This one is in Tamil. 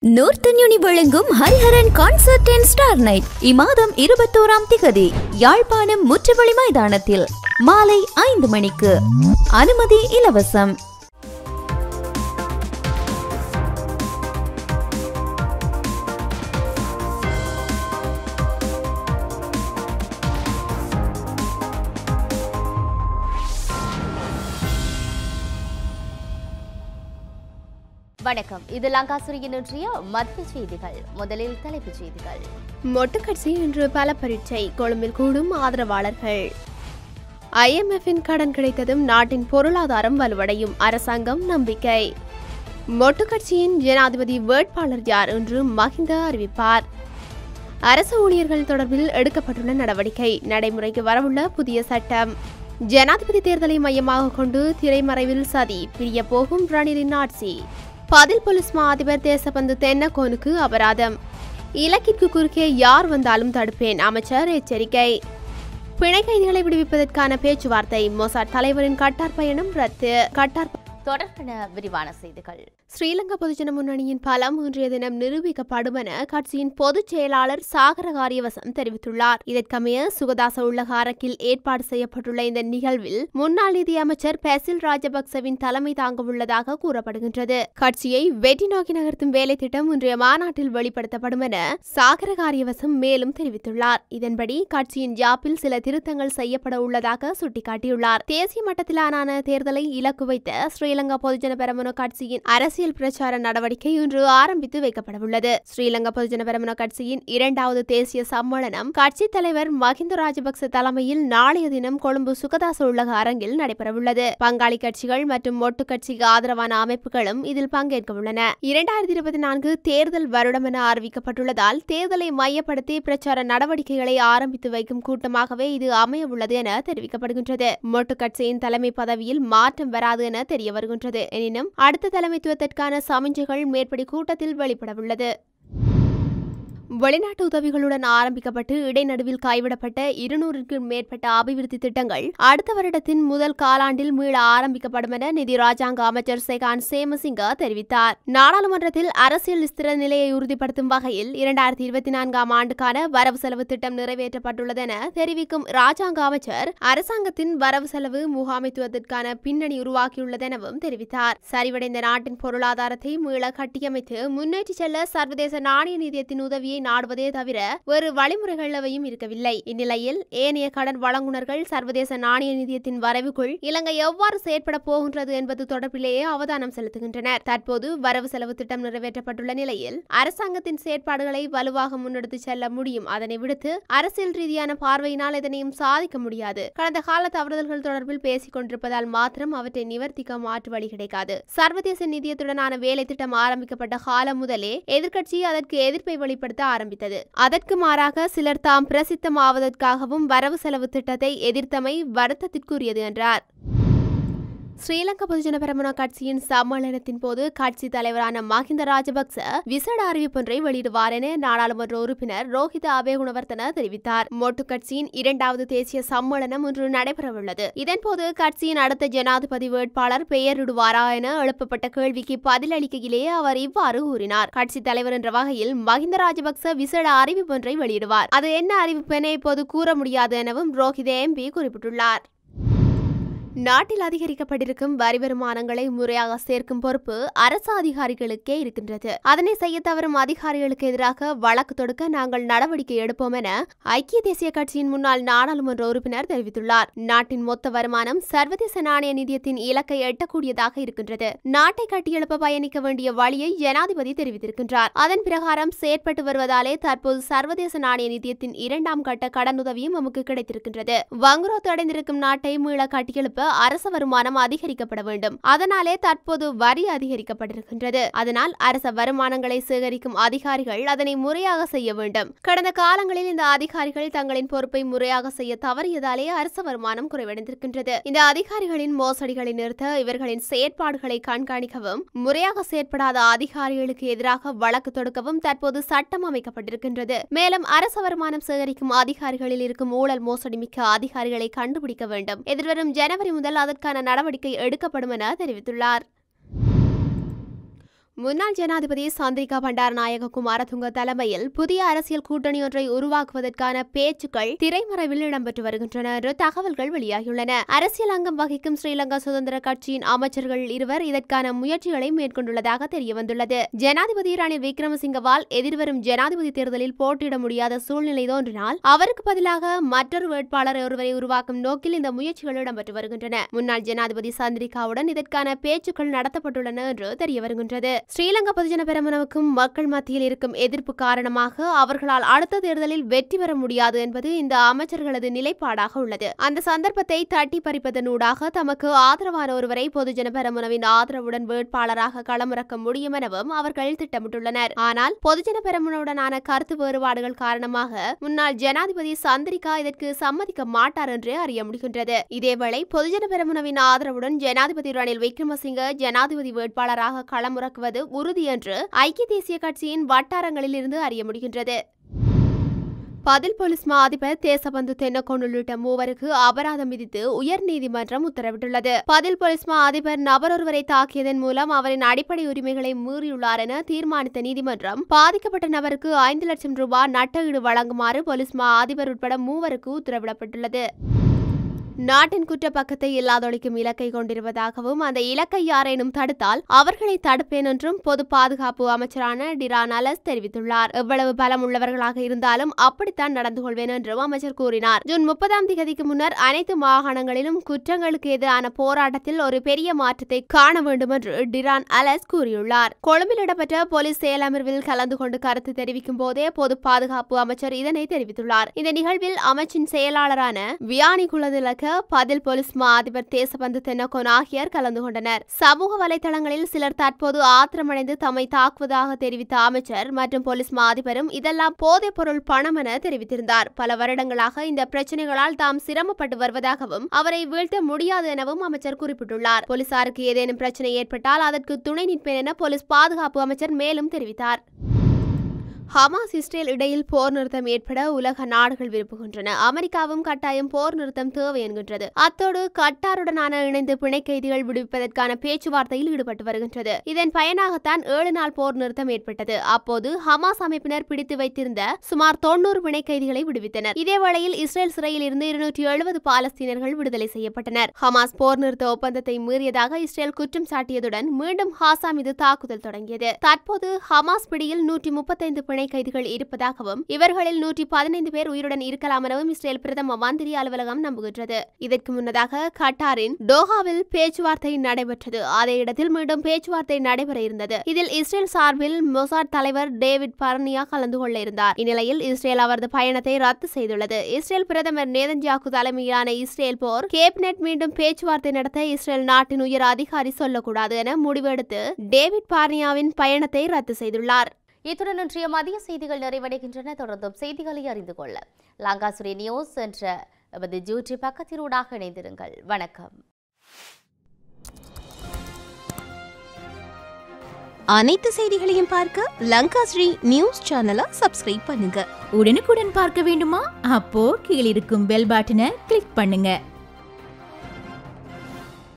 நோர்த்தன் யூனி வழங்கும் Hariharan concert and star night இம்மாதம் இருபத்தோராம் திகதி யாழ்ப்பாணம் முற்றுவழி மைதானத்தில் மாலை ஐந்து மணிக்கு அனுமதி இலவசம் வணக்கம் இது லங்காசுரியின் இன்றைய மத்திய செய்திகள் முதலில் தலைப்புச் செய்திகள் மொட்டுக்கட்சி இன்று பல பரீட்சை கொழும்பில் கூடும் ஆதரவாளர்கள் ஐஎம்எஃப்பின் கடன் கிடைத்ததும் நாட்டின் பொருளாதாரம் வலுவடையும் அரசாங்கம் நம்பிக்கை மொட்டுக்கட்சியின் ஜனாதிபதி வேட்பாளர் யார் என்று மஹிந்த அறிவிப்பார் அரசு ஊழியர்கள் தொடர்பில் எடுக்கப்பட்டுள்ள நடவடிக்கை நடைமுறைக்கு வரவுள்ள புதிய சட்டம் ஜனாதிபதி தேர்தலை மையமாக கொண்டு திரைமறைவில் சதி பிரிய போகும் ரணிலின் ஆட்சி பதில் போலீஸ் மா அதிபர் தேசபந்து தென்னகோனுக்கு அபராதம் இலக்கிற்கு குறுக்கே யார் வந்தாலும் தடுப்பேன் அமைச்சர் எச்சரிக்கை பிணை கைதிகளை விடுவிப்பதற்கான பேச்சுவார்த்தை மொசாட் தலைவரின் கட்டார் பயணம் ரத்து கட்டார் தொடர்பான விரிவான செய்திகள் ஸ்ரீலங்கா பொதுஜன முன்னணியின் பலம் இன்றைய தினம் நிரூபிக்கப்படும் என கட்சியின் பொதுச் செயலாளர் சாகர காரியவசம் தெரிவித்துள்ளார் இதற்கமைய சுகதாச உள்ளக அரங்கில் ஏற்பாடு செய்யப்பட்டுள்ள இந்த நிகழ்வில் முன்னாள் நிதியமைச்சர் பெசில் ராஜபக்சவின் தலைமை தாங்க உள்ளதாக கூறப்படுகின்றது கட்சியை வெற்றி நோக்கி நகர்த்தும் வேலை திட்டம் இன்றைய மாநாட்டில் வெளிப்படுத்தப்படும் என சாகர காரியவசம் மேலும் தெரிவித்துள்ளார் இதன்படி கட்சியின் ஜாப்பில் சில திருத்தங்கள் செய்யப்பட உள்ளதாக சுட்டிக்காட்டியுள்ளார் தேசிய மட்டத்திலான தேர்தலை இலக்கு வைத்த ஸ்ரீலங்கா பொதுஜன பெரமுன கட்சியின் அரசியல் பிரச்சார நடவடிக்கை இன்று ஆரம்பித்து வைக்கப்படவுள்ளது ஸ்ரீலங்கா பொதுஜன பெரமுன கட்சியின் இரண்டாவது தேசிய சம்மேளனம் கட்சித் தலைவர் மஹிந்த ராஜபக்ச தலைமையில் நாளைய தினம் கொழும்பு சுகதாச உள்ளக அரங்கில் நடைபெறவுள்ளது பங்காளி கட்சிகள் மற்றும் மொட்டு கட்சிக்கு ஆதரவான அமைப்புகளும் இதில் பங்கேற்க உள்ளன இரண்டாயிரத்தி இருபத்தி நான்கு தேர்தல் வருடம் என அறிவிக்கப்பட்டுள்ளதால் தேர்தலை மையப்படுத்தி பிரச்சார நடவடிக்கைகளை ஆரம்பித்து வைக்கும் கூட்டமாகவே இது அமைய உள்ளது என தெரிவிக்கப்படுகின்றது மொட்டு கட்சியின் தலைமை பதவியில் மாற்றம் வராது என தெரிய வருகின்றது எனினும் அடுத்த தலைமைத்துவத்திற்கான சமிஞ்சைகள் மேற்படி கூட்டத்தில் வெளிப்படவுள்ளது வெளிநாட்டு உதவிகளுடன் ஆரம்பிக்கப்பட்டு இடைநடுவில் கைவிடப்பட்ட இருநூறுக்கும் மேற்பட்ட அபிவிருத்தி திட்டங்கள் அடுத்த வருடத்தின் முதல் காலாண்டில் மீள ஆரம்பிக்கப்படும் என நிதி ராஜாங்க அமைச்சர் செகான் சேமசிங்க தெரிவித்தார் நாடாளுமன்றத்தில் அரசியல் ஸ்திர நிலையை உறுதிப்படுத்தும் வகையில் இரண்டாயிரத்தி இருபத்தி நான்காம் ஆண்டுக்கான வரவு செலவு திட்டம் நிறைவேற்றப்பட்டுள்ளது என தெரிவிக்கும் ராஜாங்க அமைச்சர் அரசாங்கத்தின் வரவு செலவு முகாமைத்துவத்திற்கான பின்னணி உருவாக்கியுள்ளது எனவும் தெரிவித்தார் சரிவடைந்த நாட்டின் பொருளாதாரத்தை மீள கட்டியமைத்து முன்னேற்றி செல்ல சர்வதேச நாணய நிதியத்தின் உதவியை நாடுவதே தவிர வேறு வழிமுறைகள் எவையும் இருக்கவில்லை இந்நிலையில் ஏனைய கடன் வழங்குனர்கள் சர்வதேச நாணய நிதியத்தின் வரைவுக்குள் இலங்கை எவ்வாறு செயற்பட போகின்றது என்பது தொடர்பிலேயே அவதானம் செலுத்துகின்றனர் தற்போது வரவு செலவு திட்டம் நிறைவேற்றப்பட்டுள்ள நிலையில் அரசாங்கத்தின் செயற்பாடுகளை வலுவாக முன்னெடுத்து செல்ல முடியும் அதனை விடுத்து அரசியல் ரீதியான பார்வையினால் எதனையும் சாதிக்க முடியாது கடந்த கால தவறுதல்கள் தொடர்பில் பேசிக் கொண்டிருப்பதால் மாத்திரம் அவற்றை நிவர்த்திக்க மாற்று வழி கிடைக்காது சர்வதேச நிதியத்துடனான வேலை திட்டம் ஆரம்பிக்கப்பட்ட காலம் முதலே எதிர்க்கட்சி அதற்கு எதிர்ப்பை வெளிப்படுத்த ஆரம்பித்தது அதற்கு மாறாக சிலர் தாம் பிரசித்தமாவதற்காகவும் வரவு செலவு திட்டத்தை எதிர்த்தமை வருத்தத்திற்குரியது என்றார் ஸ்ரீலங்கா பொதுஜன பெரமுன கட்சியின் சம்மேளனத்தின் போது கட்சி தலைவரான மஹிந்த ராஜபக்ச விசேட அறிவிப்பொன்றை வெளியிடுவார் என நாடாளுமன்ற உறுப்பினர் ரோஹித அபேகுணவர்த்தன தெரிவித்தார் மொட்டு கட்சியின் இரண்டாவது தேசிய சம்மேளனம் இன்று நடைபெறவுள்ளது இதன்போது கட்சியின் அடுத்த ஜனாதிபதி வேட்பாளர் பெயரிடுவாரா என எழுப்பப்பட்ட கேள்விக்கு பதிலளிக்கையிலேயே அவர் இவ்வாறு கூறினார் கட்சி தலைவர் என்ற வகையில் மஹிந்த ராஜபக்ச விசேட அறிவிப்பொன்றை வெளியிடுவார் அது என்ன அறிவிப்பு என இப்போது கூற முடியாது எனவும் ரோஹித எம்பி குறிப்பிட்டுள்ளார் நாட்டில் அதிகரிக்கப்பட்டிருக்கும் வரி வருமானங்களை முறையாக சேர்க்கும் பொறுப்பு அரசு அதிகாரிகளுக்கே இருக்கின்றது அதனை செய்ய தவறும் அதிகாரிகளுக்கு எதிராக வழக்கு தொடுக்க நாங்கள் நடவடிக்கை எடுப்போம் என ஐக்கிய தேசிய கட்சியின் முன்னாள் நாடாளுமன்ற உறுப்பினர் தெரிவித்துள்ளார் நாட்டின் மொத்த வருமானம் சர்வதேச நாணய நிதியத்தின் இலக்கை எட்டக்கூடியதாக இருக்கின்றது நாட்டை கட்டியெழுப்ப பயணிக்க வேண்டிய வழியை ஜனாதிபதி தெரிவித்திருக்கின்றார் அதன் பிரகாரம் செயற்பட்டு வருவதாலே தற்போது சர்வதேச நாணய நிதியத்தின் இரண்டாம் கட்ட கடனுதவியும் நமக்கு கிடைத்திருக்கின்றது வங்குரோத்து அடைந்திருக்கும் நாட்டை மீள கட்டியெழுப்ப அரச வருமானம் அதிகரிக்கப்பட வேண்டும் அதனாலே தற்போது வரி அதிகரிக்கப்பட்டிருக்கின்றது அதனால் அரச வருமானங்களை சேகரிக்கும் அதிகாரிகள் அதனை முறையாக செய்ய வேண்டும் கடந்த காலங்களில் இந்த அதிகாரிகள் தங்களின் பொறுப்பை முறையாக செய்ய தவறியதாலே அரச வருமானம் குறைவடைந்திருக்கின்றது இந்த அதிகாரிகளின் மோசடிகளை நிறுத்த இவர்களின் செயற்பாடுகளை கண்காணிக்கவும் முறையாக செயற்படாத அதிகாரிகளுக்கு எதிராக வழக்கு தொடுக்கவும் தற்போது சட்டம் அமைக்கப்பட்டிருக்கின்றது மேலும் அரச வருமானம் சேகரிக்கும் அதிகாரிகளில் இருக்கும் ஊழல் மோசடி மிக்க அதிகாரிகளை கண்டுபிடிக்க வேண்டும் எதிர்வரும் ஜனவரி முதல் அதற்கான நடவடிக்கை எடுக்கப்படும் என தெரிவித்துள்ளார் முன்னாள் ஜனாதிபதி சந்திரிகா பண்டாரநாயக குமாரதுங்க தலைமையில் புதிய அரசியல் கூட்டணி ஒன்றை உருவாக்குவதற்கான பேச்சுக்கள் திரைமறைவில் இடம்பெற்று வருகின்றன என்று தகவல்கள் வெளியாகியுள்ளன அரசியல் அங்கம் வகிக்கும் ஸ்ரீலங்கா சுதந்திர கட்சியின் அமைச்சர்கள் இருவர் இதற்கான முயற்சிகளை மேற்கொண்டுள்ளதாக தெரியவந்துள்ளது ஜனாதிபதி ரணில் விக்ரமசிங்கவால் எதிர்வரும் ஜனாதிபதி தேர்தலில் போட்டியிட முடியாத சூழ்நிலை தோன்றினால் அவருக்கு பதிலாக மற்றொரு வேட்பாளர் ஒருவரை உருவாக்கும் நோக்கில் இந்த முயற்சிகள் இடம்பெற்று வருகின்றன முன்னாள் ஜனாதிபதி சந்திரிகாவுடன் இதற்கான பேச்சுக்கள் நடத்தப்பட்டுள்ளன என்று தெரிய வருகின்றது ஸ்ரீலங்கா பொதுஜன பெரமுனவுக்கும் மக்கள் மத்தியில் இருக்கும் எதிர்ப்பு காரணமாக அவர்களால் அடுத்த தேர்தலில் வெற்றி பெற முடியாது என்பது இந்த அமைச்சர்களது நிலைப்பாடாக உள்ளது அந்த சந்தர்ப்பத்தை தட்டி பறிப்பதனூடாக தமக்கு ஆதரவான ஒருவரை பொதுஜன பெரமுனவின் ஆதரவுடன் வேட்பாளராக களமிறக்க முடியும் எனவும் அவர்கள் திட்டமிட்டுள்ளனர் ஆனால் பொதுஜன பெரமுனவுடனான கருத்து வேறுபாடுகள் காரணமாக முன்னாள் ஜனாதிபதி சந்திரிகா இதற்கு சம்மதிக்க மாட்டார் என்று அறிய முடிகின்றது இதேவேளை பொதுஜன பெரமுனவின் ஆதரவுடன் ஜனாதிபதி ரணில் விக்ரமசிங்க ஜனாதிபதி வேட்பாளராக களமிறக்குவது உறுதி என்று ஐக்கிய தேசிய கட்சியின் வட்டாரங்களில் இருந்து அறிய முடிகின்றது பதில் போலீஸ் மா அதிபர் தேசபந்து தென்னக்கோன் உள்ளிட்ட மூவருக்கு அபராதம் விதித்து உயர்நீதிமன்றம் உத்தரவிட்டுள்ளது பதில் போலீஸ் மா அதிபர் நபரொருவரை தாக்கியதன் மூலம் அவரின் அடிப்படை உரிமைகளை மீறியுள்ளார் என தீர்மானித்த நீதிமன்றம் பாதிக்கப்பட்ட நபருக்கு ஐந்து லட்சம் ரூபாய் நட்டஈடு வழங்குமாறு போலீஸ் மா அதிபர் உட்பட மூவருக்கு உத்தரவிடப்பட்டுள்ளது நாட்டின் குற்ற பக்கத்தை இல்லாதொழிக்கும் இலக்கை கொண்டிருப்பதாகவும் அந்த இலக்கை யாரேனும் தடுத்தால் அவர்களை தடுப்பேன் என்றும் பொது பாதுகாப்பு அமைச்சரான டிரான் அலஸ் தெரிவித்துள்ளார் எவ்வளவு பலம் உள்ளவர்களாக இருந்தாலும் அப்படித்தான் நடந்து கொள்வேன் என்றும் அமைச்சர் கூறினார் ஜூன் முப்பதாம் தேதிக்கு முன்னர் அனைத்து மாகாணங்களிலும் குற்றங்களுக்கு எதிரான போராட்டத்தில் ஒரு பெரிய மாற்றத்தை காண வேண்டும் என்று டிரான் அலஸ் கூறியுள்ளார் கொழும்பில் இடம்பெற்ற போலீஸ் செயலமர்வில் கலந்து கொண்டு கருத்து தெரிவிக்கும் போதே பொது பாதுகாப்பு அமைச்சர் இதனை தெரிவித்துள்ளார் இந்த நிகழ்வில் அமைச்சின் செயலாளரான வியானி குலதிலக பதில் போலீஸ் மா அதிபர் தேசபந்து தென்னகோன் ஆகியோர் கலந்து கொண்டனர் சமூக வலைதளங்களில் சிலர் தற்போது ஆத்திரமடைந்து தம்மை தாக்குவதாக தெரிவித்த அமைச்சர் மற்றும் போலீஸ் மா அதிபரும் இதெல்லாம் போதைப் பொருள் பணம் என தெரிவித்திருந்தார் பல வருடங்களாக இந்த பிரச்சனைகளால் தாம் சிரமப்பட்டு வருவதாகவும் அவரை வீழ்த்த முடியாது எனவும் அமைச்சர் குறிப்பிட்டுள்ளார் போலீசாருக்கு ஏதேனும் பிரச்சனை ஏற்பட்டால் அதற்கு துணை நிற்பேன் என போலீஸ் பாதுகாப்பு அமைச்சர் மேலும் தெரிவித்தார் ஹமாஸ் இஸ்ரேல் இடையில் போர் நிறுத்தம் ஏற்பட உலக நாடுகள் விரும்புகின்றன அமெரிக்காவும் கட்டாயம் போர் நிறுத்தம் தேவை என்கின்றது அத்தோடு கட்டாருடனான இணைந்து பிணை கைதிகள் விடுவிப்பதற்கான பேச்சுவார்த்தையில் ஈடுபட்டு வருகின்றது இதன் பயனாகத்தான் ஏழு நாள் போர் நிறுத்தம் ஏற்பட்டது அப்போது ஹமாஸ் அமைப்பினர் பிடித்து வைத்திருந்த சுமார் தொன்னூறு பிணை கைதிகளை விடுவித்தனர் இதேவேளையில் இஸ்ரேல் சிறையில் இருந்து இருநூற்றி எழுபது பாலஸ்தீனர்கள் விடுதலை செய்யப்பட்டனர் ஹமாஸ் போர் நிறுத்த ஒப்பந்தத்தை மீறியதாக இஸ்ரேல் குற்றம் சாட்டியதுடன் மீண்டும் ஹாசா மீது தாக்குதல் தொடங்கியது தற்போது ஹமாஸ் பிடியில் நூற்றி முப்பத்தைந்து பிணை கைதிகள் இருப்பதாகவும் இவர்களில் நூற்றி பதினைந்து பேர் உயிருடன் இருக்கலாம் எனவும் இஸ்ரேல் பிரதம மந்திரி அலுவலகம் நம்புகின்றது இதற்கு முன்னதாக கட்டாரின் டோஹாவில் பேச்சுவார்த்தை நடைபெற்றது அதே இடத்தில் மீண்டும் பேச்சுவார்த்தை நடைபெற இருந்தது இதில் இஸ்ரேல் சார்பில் மொசாட் தலைவர் டேவிட் பர்னியா கலந்து கொள்ள இருந்தார் இந்நிலையில் இஸ்ரேல் அவரது பயணத்தை ரத்து செய்துள்ளது இஸ்ரேல் பிரதமர் நேதன்யாக்கு தலைமையிலான இஸ்ரேல் போர் கேபினெட் மீண்டும் பேச்சுவார்த்தை நடத்த இஸ்ரேல் நாட்டின் உயர் அதிகாரி சொல்லக்கூடாது என முடிவெடுத்து டேவிட் பார்னியாவின் பயணத்தை ரத்து செய்துள்ளார் இத்துடன் இன்றைய மதிய செய்திகள் நிறைவடைகின்றன தொடர்ந்தும் செய்திகளை அறிந்து கொள்ள லாங்காசுரி நியூஸ் என்ற எமது யூடியூப் பக்கத்தினூடாக இணைந்திருங்கள் வணக்கம் அனைத்து செய்திகளையும் பார்க்க லங்கா ஸ்ரீ நியூஸ் சேனலை சப்ஸ்கிரைப் பண்ணுங்க உடனுக்குடன் பார்க்க வேண்டுமா அப்போ கீழிருக்கும் பெல் பட்டனை கிளிக் பண்ணுங்க